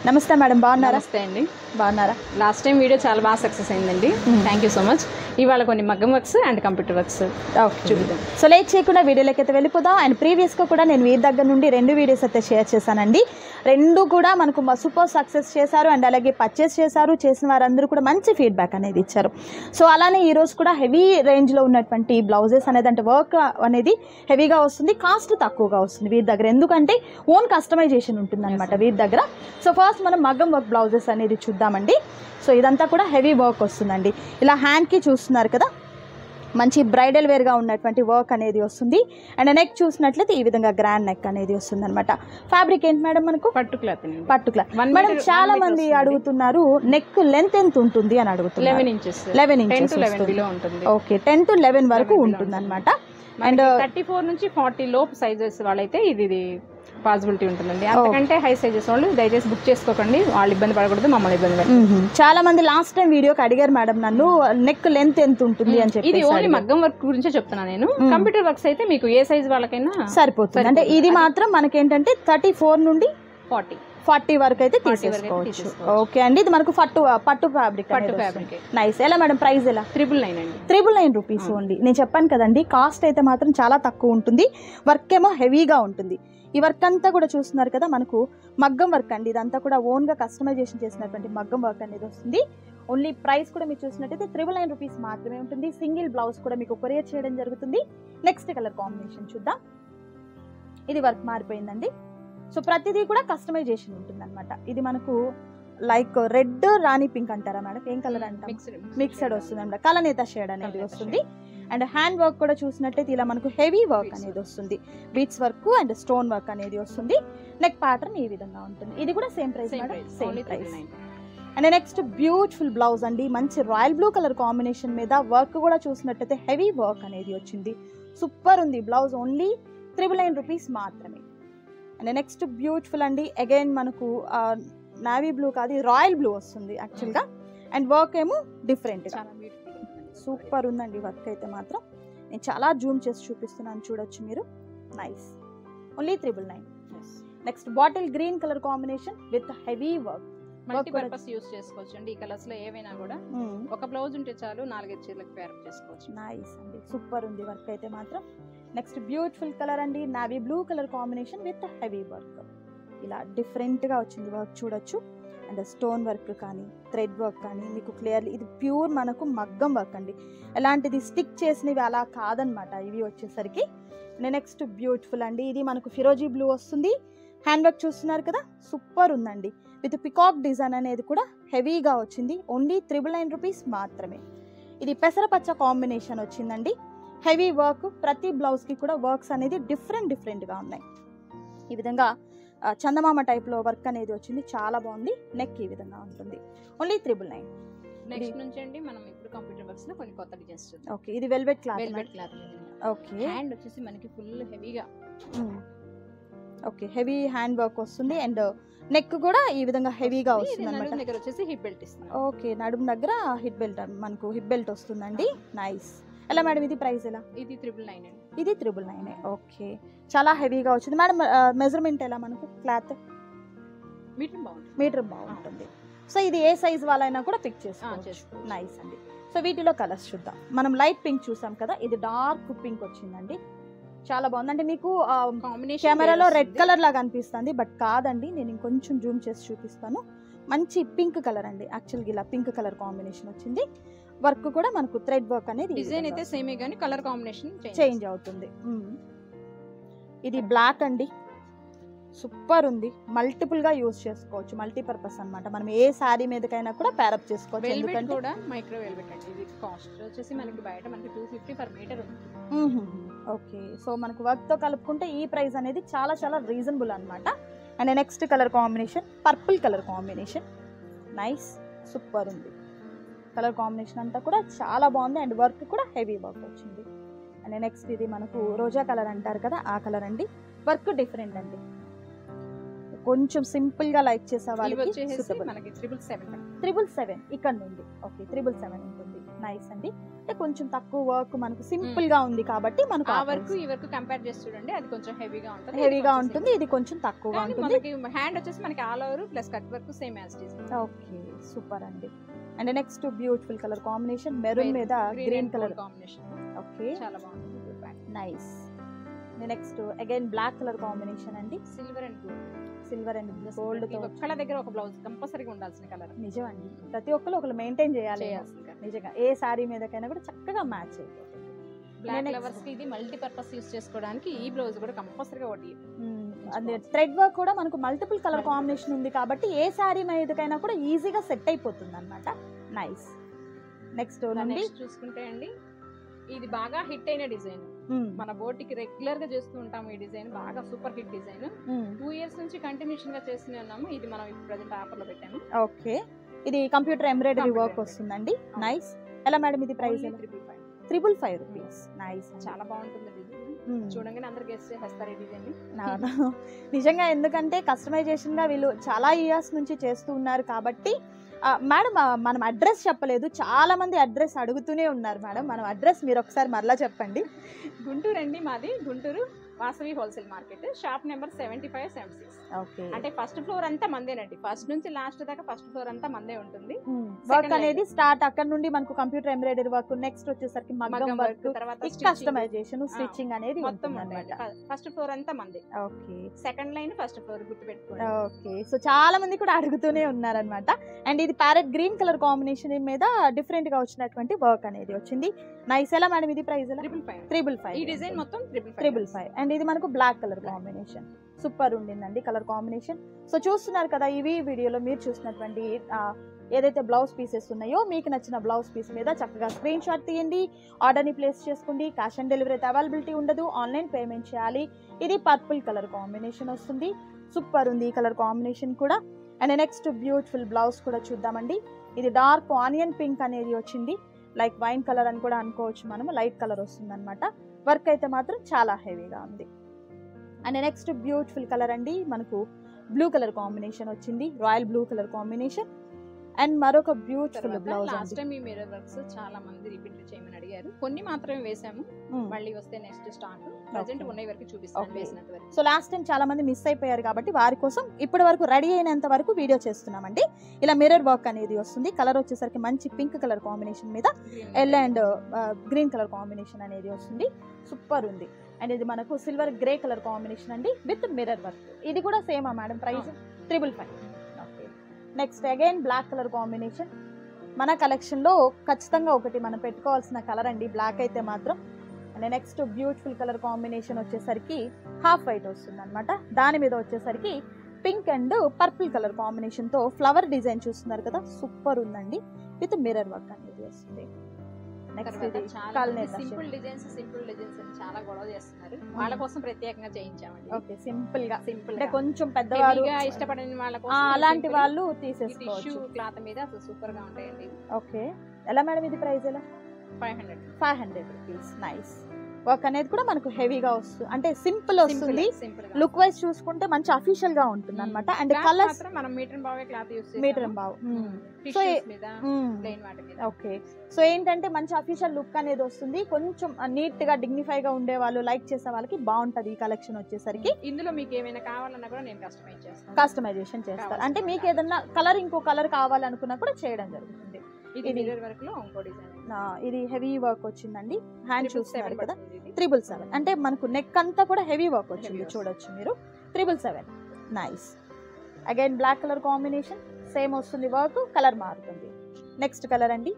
నమస్తే మేడం బాగున్నారా నమస్తే అండి బాగున్నారా లాస్ట్ టైం వీడియో చాలా బాగా సక్సెస్ అయిందండి Hmm. Thank you so much ఇవాళ కొన్ని మగ్గం works and computer works okay చూపిద్దాం సో లేట్ చేయకుండా వీడియోలోకి అయితే వెళ్ళిపోదాం అండ్ ప్రీవియస్గా కూడా నేను వీరి దగ్గర నుండి రెండు వీడియోస్ అయితే షేర్ చేశానండి రెండు కూడా మనకు సూపర్ సక్సెస్ చేశారు అండ్ అలాగే పర్చేస్ చేశారు చేసిన వారందరూ కూడా మంచి ఫీడ్బ్యాక్ అనేది ఇచ్చారు సో అలానే ఈ రోజు కూడా హెవీ రేంజ్లో ఉన్నటువంటి బ్లౌజెస్ అనేది అంటే వర్క్ అనేది హెవీగా వస్తుంది కాస్ట్ తక్కువగా వస్తుంది వీరి దగ్గర ఎందుకంటే ఓన్ కస్టమైజేషన్ ఉంటుంది అనమాట వీరి దగ్గర సో ఫస్ట్ మనం మగ్గం వర్క్ బ్లౌజెస్ అనేది చూద్దామండి సో ఇదంతా కూడా హెవీ వర్క్ వస్తుందండి ఇలా హ్యాండ్కి చూస్తున్నారు కదా మంచి బ్రైడల్ వేర్గా ఉన్నటువంటి వర్క్ అనేది వస్తుంది అండ్ నెక్ చూసినట్లయితే ఈ విధంగా గ్రాండ్ నెక్ అనేది వస్తుంది అనమాట ఫ్యాబ్రిక్ ఏంటి మేడం మనకు పట్టు క్లాత్ అండి పట్టుకుల One మేడం meter- చాలా one meter మంది వస్తుంది. అడుగుతున్నారు నెక్ లెంత్ ఎంత ఉంటుంది అని అడుగుతున్నారు eleven inches 11 ten inches to eleven వస్తుంది. బిలో ఉంటుంది ఓకే టెన్ టు లెవెన్ వరకు 11 ఉంటుంది below అనమాట అండ్ And, థర్టీ ఫోర్ నుంచి ఫార్టీ లోపు సైజెస్ వాళ్ళైతే ఇది ఇది పాసిబిలిటీ ఉంటుందండి అంతకంటే హై సైజెస్ వాళ్ళు దయచేసి బుక్ చేసుకోకండి వాళ్ళు ఇబ్బంది పడకూడదు మమ్మల్ని ఇబ్బంది పడకూడదు చాలా మంది లాస్ట్ టైం వీడియోకి అడిగారు మేడం నన్ను నెక్ లెంత్ ఎంత ఉంటుంది అని చెప్పి ఇది ఓన్లీ మగ్గం వర్క్ గురించే చెప్తున్నాను నేను Mm. కంప్యూటర్ వర్క్స్ అయితే మీకు ఏ సైజ్ వాళ్ళకైనా సరిపోతుంది అంటే సరిపోతుంది. ఇది అది- మాత్రం మనకేంటంటే థర్టీ ఫోర్ నుండి ఫార్టీ ఫార్టీ వరకు అయితే 40 వరకు అయితే తీసేసుకోవచ్చు తీసేసుకోవచ్చు. ఓకే అండి ఇది మనకు పట్టు పట్టు ఫ్యాబ్రిక్ పట్టు ఫ్యాబ్రిక్ నైస్ ఎలా మేడం ప్రైస్ ఎలా త్రిబుల్ నైన్ అండి త్రిబుల్ నైన్ రూపీస్ ఓన్లీ నేను చెప్పాను కదండి కాస్ట్ అయితే మాత్రం చాలా తక్కువ ఉంటుంది వర్క్ ఏమో హెవీగా ఉంటుంది ఈ వర్క్ అంతా కూడా చూస్తున్నారు కదా మనకు మగ్గం వర్క్ అండి ఇదంతా కూడా ఓన్గా కస్టమైజేషన్ చేసినటువంటి మగ్గం వర్క్ అనేది వస్తుంది ఓన్లీ ప్రైస్ కూడా మీరు చూసినట్టయితే త్రిబుల్ నైన్ రూపీస్ మాత్రమే ఉంటుంది సింగిల్ బ్లౌజ్ కూడా మీకు కొరియర్ చేయడం జరుగుతుంది నెక్స్ట్ కలర్ కాంబినేషన్ చూద్దాం ఇది వర్క్ మారిపోయిందండి సో ప్రతిదీ కూడా కస్టమైజేషన్ ఉంటుంది అనమాట ఇది మనకు లైక్ రెడ్ రాణి పింక్ అంటారా మేడం ఏం కలర్ అంటాం మిక్స్డ్ మిక్సడ్ వస్తుంది అనమాట కలనేత షేడ్ అనేది వస్తుంది అండ్ హ్యాండ్ వర్క్ కూడా చూసినట్టయితే ఇలా మనకు హెవీ వర్క్ Beads అనేది వస్తుంది beads work and stone work అనేది వస్తుంది నెక్ ప్యాటర్న్ ఈ విధంగా ఉంటుంది ఇది కూడా same price same madam price same only price triple nine and next beautiful blouse అండి మంచి రాయల్ బ్లూ కలర్ కాంబినేషన్ మీద వర్క్ కూడా చూసినట్టయితే హెవీ వర్క్ అనేది వచ్చింది సూపర్ ఉంది blouse only triple nine rupees మాత్రమే అండ్ నెక్స్ట్ బ్యూటిఫుల్ అండి అగైన్ మనకు నావీ బ్లూ కాదు రాయల్ బ్లూ వస్తుంది యాక్చువల్గా అండ్ వర్క్ ఏమో డిఫరెంట్ చాలా బ్యూటిఫుల్ సూపర్ ఉందండి వర్క్ అయితే మాత్రం నేను చాలా జూమ్ చేసి చూపిస్తున్నాను చూడొచ్చు మీరు nice only triple nine next bottle green colour combination with heavy work multi కూడా- పర్పస్ యూస్ చేసుకోవచ్చు అండి ఈ కలర్స్ లో ఏవైనా కూడా ఒక బ్లౌజ్ ఉంటే చాలు నాలుగైదు చీరలకు పేరప్ చేసుకోవచ్చు నైస్ అండి సూపర్ ఉంది వర్క్ అయితే మాత్రం నెక్స్ట్ బ్యూటిఫుల్ కలర్ అండి navy blue colour combination with heavy work ఇలా డిఫరెంట్గా వచ్చింది వర్క్ చూడొచ్చు అండ్ స్టోన్ వర్క్ కానీ థ్రెడ్ వర్క్ కానీ మీకు క్లియర్లీ ఇది ప్యూర్ మనకు మగ్గం వర్క్ అండి ఎలాంటిది స్టిక్ చేసినవి అలా కాదనమాట ఇవి వచ్చేసరికి నెక్స్ట్ బ్యూటిఫుల్ అండి ఇది మనకు ఫిరోజీ బ్లూ వస్తుంది హ్యాండ్ వర్క్ చూస్తున్నారు కదా సూపర్ ఉందండి విత్ పికాక్ డిజైన్ అనేది కూడా హెవీగా వచ్చింది ఓన్లీ త్రిబుల్ నైన్ రూపీస్ మాత్రమే ఇది పెసరపచ్చ కాంబినేషన్ వచ్చిందండి హెవీ వర్క్ ప్రతి బ్లౌజ్కి కూడా వర్క్స్ అనేది డిఫరెంట్ డిఫరెంట్గా ఉన్నాయి ఈ విధంగా ఆ, చందమామ టైప్లో వర్క్ అనేది వచ్చింది చాలా బాగుంది నెక్ ఈ విధంగా ఉంటుంది ఓన్లీ త్రిబుల్ నైన్ నెక్స్ట్ నుంచి అండి మనం ఇప్పుడు కంప్యూటర్ వర్క్స్ లో కొన్ని కొత్త డిజైన్స్ చూద్దాం ఓకే ఇది velvet cloth velvet cloth okay hand వచ్చేసి మనకి ఫుల్ హెవీగా ఓకే హెవీ హ్యాండ్ వర్క్ వస్తుంది అండ్ నెక్ కూడా ఈ విధంగా హెవీగా వస్తుంది అనమాట దగ్గర వచ్చేసి హిప్ బెల్ట్ ఇస్తున్నాం ఓకే నడుము దగ్గర హిట్ బెల్ట్ మనకు హిట్ బెల్ట్ వస్తుందండి నైస్ ఎలా మేడం ఇది ప్రైస్ ఎలా ఇది త్రిబుల్ నైన్ అండి ఇది త్రిబుల్ నైన్ ఓకే చాలా హెవీగా వచ్చింది మేడం మెజర్మెంట్ ఎలా మనకు క్లాత్ మీటర్ బాగుంటుంది మీటర్ బాగుంటుంది సో ఇది ఏ సైజ్ వాళ్ళైనా కూడా పిక్ ఆ, చేసుకోవచ్చు చేసుకోవచ్చు. నైస్ అండి సో వీటిలో కలర్స్ చూద్దాం మనం లైట్ పింక్ చూసాం కదా ఇది డార్క్ పింక్ వచ్చిందండి చాలా బాగుంది అంటే మీకు కాంబినేషన్ కెమెరాలో రెడ్ కలర్ లాగా అనిపిస్తుంది బట్ కాదండి నేను ఇంకొంచెం జూమ్ చేసి చూపిస్తాను మంచి పింక్ కలర్ అండి యాక్చువల్గా ఇలా పింక్ కలర్ కాంబినేషన్ వచ్చింది వర్క్ కూడా మనకు థ్రెడ్ వర్క్ అనేది ఈ డిజైన్ విధంగా అయితే సేమే కానీ కలర్ కాంబినేషన్ చేంజ్ అవుతుంది మ్మ్. ఇది బ్లాక్ అండి సూపర్ ఉంది మల్టిపుల్ గా యూస్ చేసుకోవచ్చు మల్టీపర్పస్ అన్నమాట మనం ఏ శారీ మీదకైనా కూడా ప్యారప్ చేసుకోవచ్చు వెల్వెట్ ఎందుకంటే కూడా మైక్రో వెల్వెట్ అండి ఇది కాస్ట్ వచ్చేసి మనకి బయట మనకి టూ ఫిఫ్టీ పర్ మీటర్ ఉంది ఓకే సో మనకు వర్క్ తో కలుపుకుంటే ఈ ప్రైస్ అనేది చాలా చాలా రీజనబుల్ అన్నమాట and next colour combination purple colour combination nice super ఉంది కలర్ కాంబినేషన్ అంతా కూడా చాలా బాగుంది అండ్ వర్క్ కూడా హెవీ వర్క్ వచ్చింది అండ్ నెక్స్ట్ ఇది మనకు రోజా కలర్ అంటారు కదా ఆ కలర్ అండి వర్క్ డిఫరెంట్ అండి కొంచెం సింపుల్ గా లైక్ చేసే ఇవి వాళ్ళకి వచ్చేసి suitable. మనకి త్రిబుల్ సెవెన్ త్రిబుల్ సెవెన్ ఇక్కడ నుండి ఓకే త్రిబుల్ సెవెన్ ఉంటుంది నైస్ అండి అంటే కొంచెం తక్కువ వర్క్ మనకు సింపుల్ గా ఉంది కాబట్టి మనకు ఆ వరకు ఈ వరకు కంపేర్ చేసి చూడండి అది కొంచెం హెవీగా ఉంటుంది హెవీగా ఉంటుంది ఇది కొంచెం తక్కువగా కానీ ఉంటుంది మనకి హ్యాండ్ వచ్చేసి మనకి all over plus cut work same as it okay super అండి and next beautiful colour combination maroon మీద గ్రీన్ కలర్ కాంబినేషన్ ఓకే చాలా బాగుంటుంది nice next again black colour combination అండి silver and gold silver and gold తో ఒక్కళ్ళ దగ్గర ఒక blouse కంపల్సరీగా ఉండాల్సిన కలర్ నిజం అండి ప్రతి ఒక్కరు ఒకరు మెయింటైన్ చేయాలి చేయాల్సిన colour. నిజంగా ఏ సారీ మీదకైనా కూడా చక్కగా మ్యాచ్ అయిపోతుంది బ్లాక్ Next. ఫ్లవర్స్ కి ఇది మల్టీపర్పస్ యూస్ చేసుకోవడానికి ఈ బ్లౌజ్ కూడా కంపల్సరీగా ఒకటి అదే థ్రెడ్ వర్క్ కూడా మనకు మల్టిపుల్ కలర్ కాంబినేషన్ ఉంది కాబట్టి ఏ సారీ మీదకైనా కూడా ఈజీగా సెట్ అయిపోతుంది అనమాట నైస్ నెక్స్ట్ నుండి నెక్స్ట్ చూసుకుంటే అండి ఇది బాగా హిట్ అయిన డిజైన్ మ్మ్. మన బోటికి రెగ్యులర్ గా చేస్తూ ఉంటాం ఈ డిజైన్ బాగా సూపర్ హిట్ డిజైన్ మ్మ్. టూ ఇయర్స్ నుంచి కంటిన్యూషన్ గా చేస్తూనే ఉన్నాము ఇది మనం ఇప్పుడు ప్రజెంట్ ఆఫర్ లో పెట్టాము ఓకే ఇది computer embroidery Computer work embroidery. వస్తుందండి నైస్ ఎలా మేడం ఇది price Only 355. Triple five rupees nice చాలా బాగుంటుంది డిజైన్ చూడంగానే అందరు గెస్ట్ చేస్తారు ఈ డిజైన్ నిజంగా ఎందుకంటే కస్టమైజేషన్ గా వీళ్ళు చాలా ఇయర్స్ నుంచి చేస్తూ ఉన్నారు కాబట్టి ఆ, మేడం ఆ, మనం అడ్రస్ చెప్పలేదు చాలా మంది అడ్రస్ అడుగుతూనే ఉన్నారు మేడం మనం అడ్రస్ మీరు ఒకసారి మరలా చెప్పండి గుంటూరు అండి మాది Guntur Vasavi wholesale market shop number seventy five seventy six okay అంటే ఫస్ట్ ఫ్లోర్ అంతా మందేనండి ఫస్ట్ నుంచి లాస్ట్ దాకా ఫస్ట్ ఫ్లోర్ అంతా మందే ఉంటుంది వర్క్ Second అనేది స్టార్ట్ అక్కడ నుండి మనకు కంప్యూటర్ ఎంబ్రాయిడరీ వర్క్ నెక్స్ట్ వచ్చేసరికి మగ్గం మగ్గం వర్క్ వర్క్ తర్వాత కస్టమైజేషన్ స్టిచ్చింగ్ అనేది మొత్తం అనమాట ఫస్ట్ ఫ్లోర్ అంతా మందే okay second line first floor గుర్తు పెట్టుకోండి ఓకే సో చాలా మంది కూడా అడుగుతూనే ఉన్నారనమాట అండ్ ఇది ప్యారెట్ గ్రీన్ కలర్ కాంబినేషన్ మీద డిఫరెంట్ గా వచ్చినటువంటి వర్క్ అనేది వచ్చింది నైస్ ఎలా మేడం ఇది ప్రైస్ ఎలా ట్రిపుల్ ఫైవ్ త్రిబుల్ ఈ ఫైవ్ డిజైన్ మొత్తం triple five triple five and ఇది మనకు బ్లాక్ కలర్ కాంబినేషన్ సూపర్ ఉండిందండి కలర్ కాంబినేషన్ సో చూస్తున్నారు కదా ఇవి వీడియోలో మీరు చూసినటువంటి ఆ, ఏదైతే బ్లౌజ్ పీసెస్ ఉన్నాయో మీకు నచ్చిన బ్లౌజ్ పీస్ మీద చక్కగా స్క్రీన్ షాట్ తీయండి ఆర్డర్ని ప్లేస్ చేసుకోండి క్యాష్ ఆన్ డెలివరీ అయితే అవైలబిలిటీ ఉండదు ఆన్లైన్ పేమెంట్ చేయాలి ఇది పర్పుల్ కలర్ కాంబినేషన్ వస్తుంది సూపర్ ఉంది ఈ కలర్ కాంబినేషన్ కూడా అండ్ నెక్స్ట్ బ్యూటిఫుల్ బ్లౌజ్ కూడా చూద్దామండి ఇది డార్క్ ఆనియన్ పింక్ అనేది వచ్చింది లైక్ వైన్ కలర్ అని కూడా అనుకోవచ్చు మనము లైట్ కలర్ వస్తుంది అనమాట వర్క్ అయితే మాత్రం చాలా హెవీగా ఉంది అండ్ నెక్స్ట్ బ్యూటిఫుల్ కలర్ అండి మనకు బ్లూ కలర్ కాంబినేషన్ వచ్చింది royal blue colour combination and మరొక బ్యూటిఫుల్ బ్లౌజ్ లాస్ట్ అండి టైం ఈ మిర్రర్ వర్క్స్ చాలా మంది రిపీట్ చేయమని అడిగారు కొన్ని మాత్రమే వేసాము మ్మ్. మళ్ళీ వస్తే నెక్స్ట్ స్టాక్ ప్రజెంట్ Okay. ఉన్నాయి వరకు చూపిస్తాను Okay. వేసినంత వరకు సో లాస్ట్ టైం చాలా మంది మిస్ అయిపోయారు కాబట్టి వారి కోసం ఇప్పటి వరకు రెడీ అయినంత వరకు వీడియో చేస్తున్నామండి ఇలా మిర్రర్ వర్క్ అనేది వస్తుంది కలర్ వచ్చేసరికి మంచి పింక్ కలర్ కాంబినేషన్ మీద ఎల్ అండ్ గ్రీన్ కలర్ కాంబినేషన్ అనేది వస్తుంది సూపర్ ఉంది అండ్ ఇది మనకు సిల్వర్ గ్రే కలర్ కాంబినేషన్ అండి విత్ మిర్రర్ వర్క్ ఇది కూడా సేమా madam price triple five okay next again black colour combination మన కలెక్షన్లో ఖచ్చితంగా ఒకటి మనం పెట్టుకోవాల్సిన కలర్ అండి బ్లాక్ అయితే మాత్రం and next beautiful colour combination వచ్చేసరికి హాఫ్ వైట్ వస్తుంది అనమాట దాని మీద వచ్చేసరికి పింక్ అండ్ పర్పుల్ కలర్ కాంబినేషన్తో ఫ్లవర్ డిజైన్ చూస్తున్నారు కదా సూపర్ ఉందండి విత్ మిర్రర్ వర్క్ అనేది వస్తుంది నెక్స్ట్ ఇది కల్నేత సింపుల్ డిజైన్స్ సింపుల్ డిజైన్స్ అని చాలా గొడవ చేస్తున్నారు వాళ్ళ కోసం ప్రత్యేకంగా చేయించామండి ఓకే సింపుల్ గా సింపుల్ అంటే కొంచెం పెద్దవారు ఇష్టపడిన వాళ్ళ ఆ, కోసం అలాంటి వాళ్ళు టిష్యూ తీసేసుకోవచ్చు క్లాత్ మీద అసలు సూపర్ గా ఉంటాయండి ఓకే ఎలా మేడం ఇది ప్రైస్ ఎలా five hundred five hundred rupees nice work అనేది కూడా మనకు హెవీగా వస్తుంది అంటే సింపుల్ వస్తుంది సింపుల్ లుక్ వైజ్ చూసుకుంటే మంచి అఫీషియల్ గా ఉంటుంది అనమాట అండ్ కలర్స్ మాత్రం మనం మీటర్ బావే క్లాత్ యూస్ మీటర్ బావ్ సో టిష్యూస్ ఏ- మీద మ్మ్. ప్లెయిన్ వాటి మీద ఓకే సో ఏంటంటే మంచి అఫీషియల్ లుక్ అనేది వస్తుంది కొంచెం నీట్ గా డిగ్నిఫై గా ఉండే వాళ్ళు లైక్ చేసే వాళ్ళకి బాగుంటది ఈ కలెక్షన్ వచ్చేసరికి ఇందులో మీకు ఏమైనా కావాలన్నా కూడా నేను కస్టమైజ్ చేస్తాను కస్టమైజేషన్ చేస్తారు కావాల్సిన అంటే మీకు colour. ఏదన్నా కలర్ ఇంకో కలర్ కావాలనుకున్నా కూడా చేయడం జరుగుతుంది ఇది ఇది- మిర్రర్ వర్క్ లో ఇంకో డిజైన్ ఆ, ఇది హెవీ వర్క్ వచ్చిందండి హ్యాండ్ చూస్తున్నారు కదా ఇది త్రిబుల్ సెవెన్ అంటే మనకు నెక్ అంతా కూడా హెవీ వర్క్ వచ్చింది Heavy వస్తుంది. చూడొచ్చు మీరు triple seven nice again black colour combination same వస్తుంది వర్క్ కలర్ మారుతుంది నెక్స్ట్ కలర్ అండి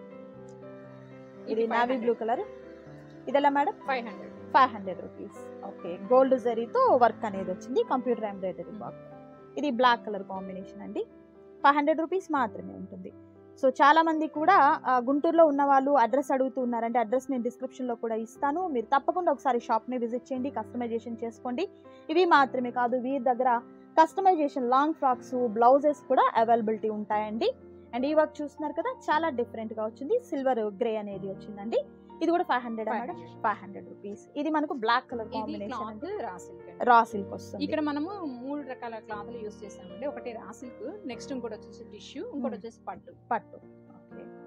ఇది నావీ బ్లూ కలర్ ఇది ఎలా madam five hundred five hundred rupees okay gold జరీతో వర్క్ అనేది వచ్చింది కంప్యూటర్ ఎంబ్రాయిడరీ వర్క్ ఇది బ్లాక్ కలర్ కాంబినేషన్ అండి ఫైవ్ హండ్రెడ్ రూపీస్ మాత్రమే ఉంటుంది సో చాలా మంది కూడా ఆ, గుంటూరులో ఉన్న వాళ్ళు అడ్రస్ అడుగుతున్నారు అంటే అడ్రస్ నేను డిస్క్రిప్షన్లో కూడా ఇస్తాను మీరు తప్పకుండా ఒకసారి షాప్ని విజిట్ చేయండి కస్టమైజేషన్ చేసుకోండి ఇవి మాత్రమే కాదు వీరి దగ్గర కస్టమైజేషన్ లాంగ్ ఫ్రాక్స్ బ్లౌజెస్ కూడా అవైలబిలిటీ ఉంటాయండి అండ్ ఈ వర్క్ చూస్తున్నారు కదా చాలా డిఫరెంట్గా వచ్చింది సిల్వర్ గ్రే అనేది వచ్చిందండి ఇది కూడా five hundred madam five hundred rupees ఇది మనకు బ్లాక్ కలర్ ఇది కాంబినేషన్ క్లాత్ అండి రా సిల్క్ రా సిల్క్ వస్తుంది ఇక్కడ మనము మూడు రకాల క్లాత్లు యూస్ చేసామండి ఒకటి రా సిల్క్ నెక్స్ట్ ఇంకోటి వచ్చేసి టిష్యూ ఇంకోటి Hmm. వచ్చేసి పట్టు పట్టు ఓకే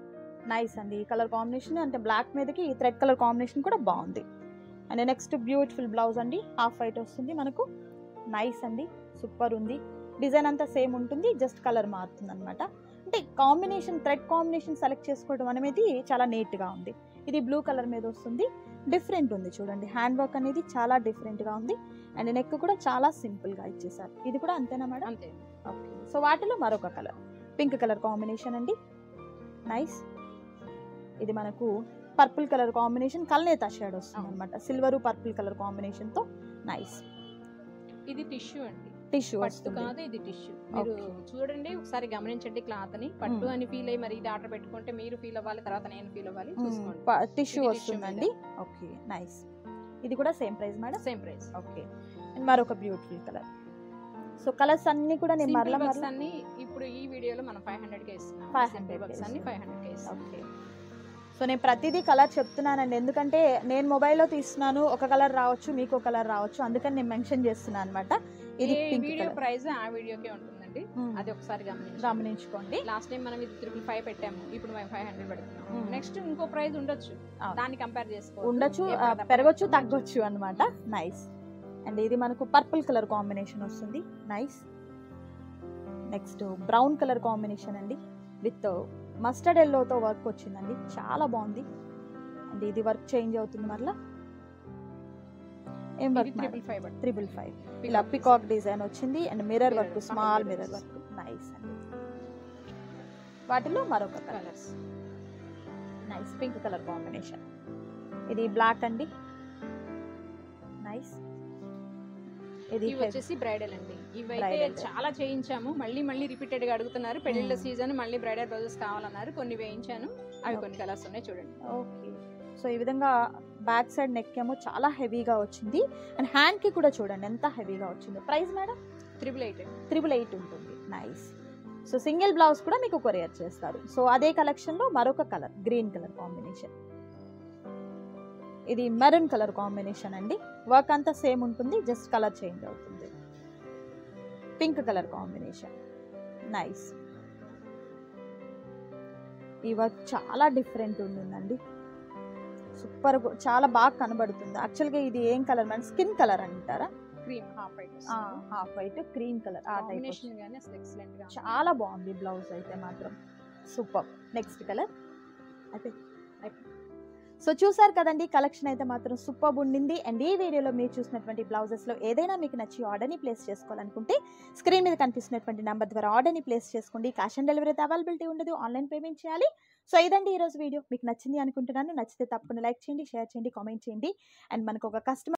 నైస్ అండి ఈ కలర్ కాంబినేషన్ అంటే బ్లాక్ మీదకి ఈ థ్రెడ్ కలర్ కాంబినేషన్ కూడా బాగుంది అండ్ నెక్స్ట్ బ్యూటిఫుల్ బ్లౌజ్ అండి హాఫ్ వైట్ వస్తుంది మనకు నైస్ అండి సూపర్ ఉంది డిజైన్ అంతా సేమ్ ఉంటుంది జస్ట్ కలర్ మారుతుంది అనమాట అంటే కాంబినేషన్ థ్రెడ్ కాంబినేషన్ సెలెక్ట్ చేసుకోవడం అనేది చాలా నీట్గా ఉంది ఇది బ్లూ కలర్ మీద వస్తుంది డిఫరెంట్ ఉంది చూడండి హ్యాండ్ వర్క్ అనేది చాలా డిఫరెంట్గా ఉంది అండ్ నెక్ కూడా చాలా సింపుల్గా ఇచ్చేసారు ఇది కూడా అంతేనా మేడం అంతే ఓకే సో వాటిలో మరొక కలర్ పింక్ కలర్ కాంబినేషన్ అండి నైస్ ఇది మనకు పర్పుల్ కలర్ కాంబినేషన్ కల్నేత షేడ్ వస్తుంది అవును. అనమాట సిల్వర్ పర్పుల్ కలర్ కాంబినేషన్ తో నైస్ ఇది టిష్యూ అండి టిష్యూ పట్టు వస్తుంది కాదు ఇది టిష్యూ మీరు Okay. చూడండి ఒకసారి గమనించండి క్లాత్ ని పట్టు Hmm. అని ఫీల్ అయ్యి మరి ఇది ఆర్డర్ పెట్టుకుంటే మీరు ఫీల్ అవ్వాలి తర్వాత నేను ఫీల్ అవ్వాలి చూసుకోండి టిష్యూ ఇది tissue వస్తుందండి ఓకే నైస్ ఇది కూడా same price madam same price okay and మరొక బ్యూటిఫుల్ కలర్ సో కలర్స్ అన్ని కూడా నేను మరలా వర్క్స్ మరలా అన్ని ఇప్పుడు ఈ వీడియోలో మనం ఫైవ్ హండ్రెడ్ కే ఇస్తున్నాం 500 సింపుల్ కే వర్క్స్ అన్ని ఫైవ్ హండ్రెడ్ కే ఇస్తాం ఓకే సో నేను ప్రతిదీ కలర్ చెప్తున్నానండి ఎందుకంటే నేను మొబైల్లో తీస్తున్నాను ఒక కలర్ రావచ్చు మీకు ఒక కలర్ రావచ్చు అందుకని నేను మెన్షన్ చేస్తున్నాను అనమాట ఇది ఏ పింక్ వీడియో కలర్ ప్రైస్ ఆ వీడియోకే ఉంటుందండి అది ఒకసారి గమనించండి గమనించుకోండి లాస్ట్ టైం మనం ఇది త్రిపుల్ ఫైవ్ పెట్టాము ఇప్పుడు మేము ఫైవ్ హండ్రెడ్ పెడుతున్నాం Hmm. నెక్స్ట్ ఇంకో ప్రైస్ ఉండొచ్చు అవును. దాన్ని కంపేర్ చేసుకో ఉండొచ్చు ఆ, పెరగొచ్చు తగ్గొచ్చు అనమాట నైస్ అండ్ ఇది మనకు పర్పుల్ కలర్ కాంబినేషన్ వస్తుంది nice next brown colour combination అండి విత్ మస్టర్డ్ ఎల్లోతో వర్క్ వచ్చిందండి చాలా బాగుంది అండ్ ఇది వర్క్ చేంజ్ అవుతుంది మరలా ఏం work triple five triple five ఇలా పికాక్ డిజైన్ వచ్చింది and mirror work Mirror, small ah, mirror mirrors. Work nice అండి వాటిలో మరొక colour colours nice pink colour combination ఇది బ్లాక్ అండి నైస్ ఇది ఇవి వచ్చేసి బ్రైడల్ అండి ఇవైతే Bridal. చాలా చేయించాము మళ్ళీ మళ్ళీ రిపీటెడ్ గా అడుగుతున్నారు పెళ్లిళ్ళ Hmm. సీజన్ మళ్ళీ బ్రైడల్ బ్లౌజెస్ కావాలన్నారు కొన్ని వేయించాను అవి కొన్ని Okay. కలర్స్ ఉన్నాయి చూడండి ఓకే సో ఈ విధంగా బ్యాక్ సైడ్ నెక్ ఏమో చాలా హెవీగా వచ్చింది అండ్ హ్యాండ్ కి కూడా చూడండి ఎంత హెవీగా వచ్చిందో price madam triple eight triple eight ఉంటుంది నైస్ సో సింగిల్ బ్లౌజ్ కూడా మీకు కొరియర్ చేస్తారు సో అదే కలెక్షన్ లో మరొక కలర్ గ్రీన్ కలర్ కాంబినేషన్ ఇది మెరూన్ కలర్ కాంబినేషన్ అండి వర్క్ అంతా సేమ్ ఉంటుంది జస్ట్ కలర్ చేంజ్ అవుతుంది పింక్ కలర్ కాంబినేషన్ నైస్ ఈ వర్క్ చాలా డిఫరెంట్ ఉంటుందండి సూపర్ చాలా బాగా కనబడుతుంది యాక్చువల్గా ఇది ఏం కలర్ మేడం స్కిన్ కలర్ అంటారా cream half white half white cream colour ఆ టైప్ కాంబినేషన్ గానీ అసలు ఎక్సలెంట్ గా ఉంది. చాలా బాగుంది బ్లౌజ్ అయితే మాత్రం సూపర్ నెక్స్ట్ కలర్ అయితే సో చూసారు కదండి కలెక్షన్ అయితే మాత్రం సూపర్ ఉండింది అండ్ ఈ వీడియోలో మీరు చూసినటువంటి బ్లౌజెస్లో ఏదైనా మీకు నచ్చి ఆర్డర్ని ప్లేస్ చేసుకోవాలనుకుంటే స్క్రీన్ మీద కనిపిస్తున్నటువంటి నెంబర్ ద్వారా ఆర్డర్ని ప్లేస్ చేసుకోండి క్యాష్ ఆన్ డెలివరీ అయితే అవైలబిలిటీ ఉండదు ఆన్లైన్ పేమెంట్ చేయాలి సో ఇదండి ఈరోజు వీడియో మీకు నచ్చింది అనుకుంటున్నాను నచ్చితే తప్పకుండా లైక్ చేయండి షేర్ చేయండి కామెంట్ చేయండి అండ్ మనకు ఒక కస్టమర్